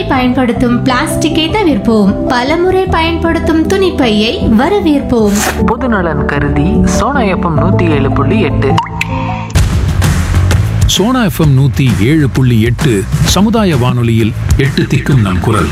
பயன்படுத்தும் பிளாஸ்டிக்கை தவிர்ப்போம் பலமுறை பயன்படுத்தும் துணிப்பையை வரவேற்போம் பொதுநலன் கருதி சோனா எஃப்எம் நூற்றி ஏழு புள்ளி எட்டு சோனா எஃப்எம் நூத்தி ஏழு புள்ளி எட்டு சமுதாய வானொலியில் எட்டு திக்கும் நம் குரல்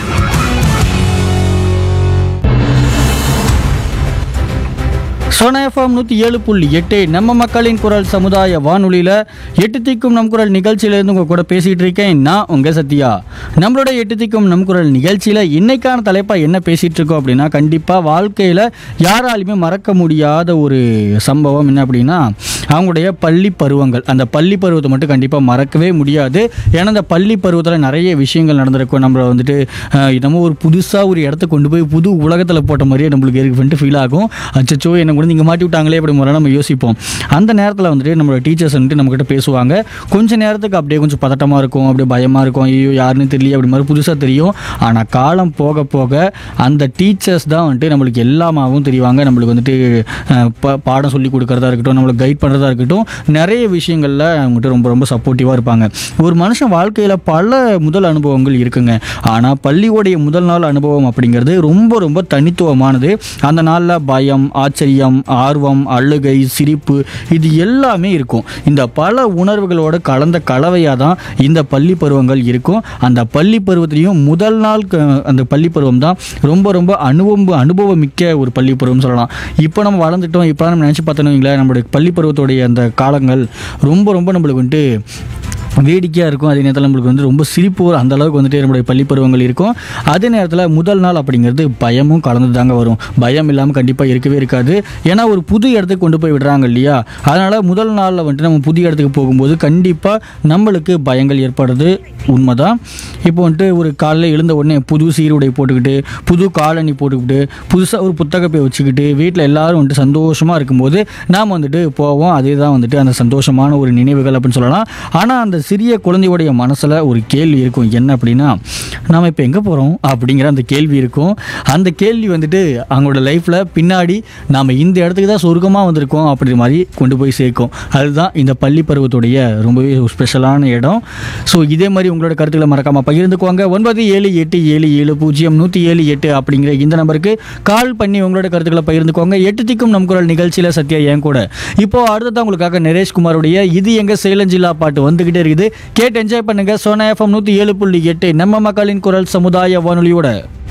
சோனா எஃப்எம் நூற்றி ஏழு புள்ளி எட்டு நம்ம மக்களின் குரல் சமுதாய வானொலியில் எட்டு திக்கும் நம் குரல் நிகழ்ச்சியிலேருந்து உங்கள் கூட பேசிகிட்டு இருக்கேன் நான் உங்கள் சத்யா நம்மளோட எட்டு திக்கும் நம் குரல் நிகழ்ச்சியில் இன்னைக்கான தலைப்பாக என்ன பேசிகிட்டு இருக்கோம் அப்படின்னா கண்டிப்பாக வாழ்க்கையில் யாராலையுமே மறக்க முடியாத ஒரு சம்பவம் என்ன அப்படின்னா அவங்களுடைய பள்ளி பருவங்கள் அந்த பள்ளி பருவத்தை மட்டும் கண்டிப்பாக மறக்கவே முடியாது ஏன்னா அந்த பள்ளி பருவத்தில் நிறைய விஷயங்கள் நடந்திருக்கும் நம்மளை வந்துட்டு அஹ், நம்ம ஒரு புதுசாக ஒரு இடத்த கொண்டு போய் புது உலகத்தில் போட்ட மாதிரியே நம்மளுக்கு இருக்கு ஃபீல் ஆகும் அச்சச்சோ என்ன கூட இங்கே மாட்டி விட்டாங்களே அப்படி முறை நம்ம யோசிப்போம் அந்த நேரத்தில் வந்துட்டு நம்மளோட டீச்சர்ஸ் வந்துட்டு நம்மக்கிட்ட பேசுவாங்க கொஞ்ச நேரத்துக்கு அப்படியே கொஞ்சம் பதட்டமாக இருக்கும் அப்படியே பயமாக இருக்கும் ஐயோ யாருன்னு தெரியல அப்படி மாதிரி புதுசாக தெரியும் ஆனால் காலம் போக போக அந்த டீச்சர்ஸ் தான் வந்துட்டு நம்மளுக்கு எல்லாமாவும் தெரிவாங்க நம்மளுக்கு வந்துட்டு அஹ், ப- பாடம் சொல்லி கொடுக்கறதா இருக்கட்டும் நம்மளுக்கு கைட் பண்ணுறதா இருக்கட்டும் நிறைய விஷயங்களில் அவங்ககிட்ட ரொம்ப ரொம்ப சப்போர்ட்டிவாக இருப்பாங்க ஒரு மனுஷன் வாழ்க்கையில் பல முதல் அனுபவங்கள் இருக்குங்க ஆனால் பள்ளியோடைய முதல் நாள் அனுபவம் அப்படிங்கிறது ரொம்ப ரொம்ப தனித்துவமானது அந்த நாளில் பயம் ஆச்சரியம் ஆர்வம் அழுகை சிரிப்பு இது எல்லாமே இருக்கும் இந்த பல உணர்வுகளோட கலந்த கலவையாக தான் இந்த பள்ளி பருவங்கள் இருக்கும் அந்த பள்ளி பருவத்திலையும் முதல் நாள் க- அந்த பள்ளி பருவம் தான் ரொம்ப ரொம்ப அனுபவம் அனுபவம் மிக்க ஒரு பள்ளி பருவம் சொல்லலாம் இப்போ நம்ம வளர்ந்துட்டோம் இப்போ நம்ம நினச்சி பார்த்தோன்னு வைங்களேன் நம்மளுடைய பள்ளி பருவத்துடைய அந்த காலங்கள் ரொம்ப ரொம்ப நம்மளுக்கு வந்துட்டு வேடிக்கையாக இருக்கும் அதே நேரத்தில் நம்மளுக்கு வந்து ரொம்ப சிரிப்பு வரும். அந்த அளவுக்கு வந்துட்டு நம்மளுடைய பள்ளி பருவங்கள் இருக்கும் அதே நேரத்தில் முதல் நாள் அப்படிங்கிறது பயமும் கலந்து தாங்க வரும் பயம் இல்லாமல் கண்டிப்பாக இருக்கவே இருக்காது ஏன்னா ஒரு புது இடத்துக்கு கொண்டு போய் விடுறாங்க இல்லையா அதனால் முதல் நாளில் வந்துட்டு நம்ம புது இடத்துக்கு போகும்போது கண்டிப்பாக நம்மளுக்கு பயங்கள் ஏற்படுறது உண்மைதான் இப்போ வந்துட்டு ஒரு காலையில் எழுந்த உடனே புது சீருடை போட்டுக்கிட்டு புது காலணி போட்டுக்கிட்டு புதுசாக ஒரு புத்தகப்பை வச்சுக்கிட்டு வீட்டில் எல்லாரும் வந்துட்டு சந்தோஷமாக இருக்கும்போது நாம் வந்துட்டு போவோம் அதே தான் வந்துட்டு அந்த சந்தோஷமான ஒரு நினைவுகள் அப்படின்னு சொல்லலாம் ஆனால் அந்த சிறிய குழந்தையுடைய மனசில் ஒரு கேள்வி இருக்கும் என்ன அப்படின்னா நாம் இப்போ எங்கே போகிறோம் அப்படிங்கிற அந்த கேள்வி இருக்கும் அந்த கேள்வி வந்துட்டு அவங்களோட லைஃப்பில் பின்னாடி நாம் இந்த இடத்துக்கு தான் சொர்க்கமாக வந்திருக்கோம் அப்படிங்கிற மாதிரி கொண்டு போய் சேர்க்கும் அதுதான் இந்த பள்ளி பருவத்துடைய ரொம்பவே ஒரு ஸ்பெஷலான இடம் ஸோ இதே மாதிரி உங்களோட கருத்துக்களை மறக்காமல் பகிர்ந்துக்குவாங்க ஒன்பது ஏழு எட்டு ஏழு ஏழு பூஜ்ஜியம் நூற்றி ஏழு எட்டு அப்படிங்கிற இந்த நம்பருக்கு கால் பண்ணி உங்களோட கருத்துக்களை பகிர்ந்துக்குவாங்க எட்டு திக்கும் நம் குரல் நிகழ்ச்சியில் சத்யா என் கூட இப்போ அடுத்ததான் உங்களுக்காக நரேஷ்குமாருடைய இது எங்க சேலம் ஜில்லா பாட்டு வந்துகிட்டே இருக்குது கேட்டு என்ஜாய் பண்ணுங்க சோனா எஃப்எம் நூற்றி ஏழு புள்ளி எட்டு நம்ம மக்களின் குரல் சமுதாய வானொலியோட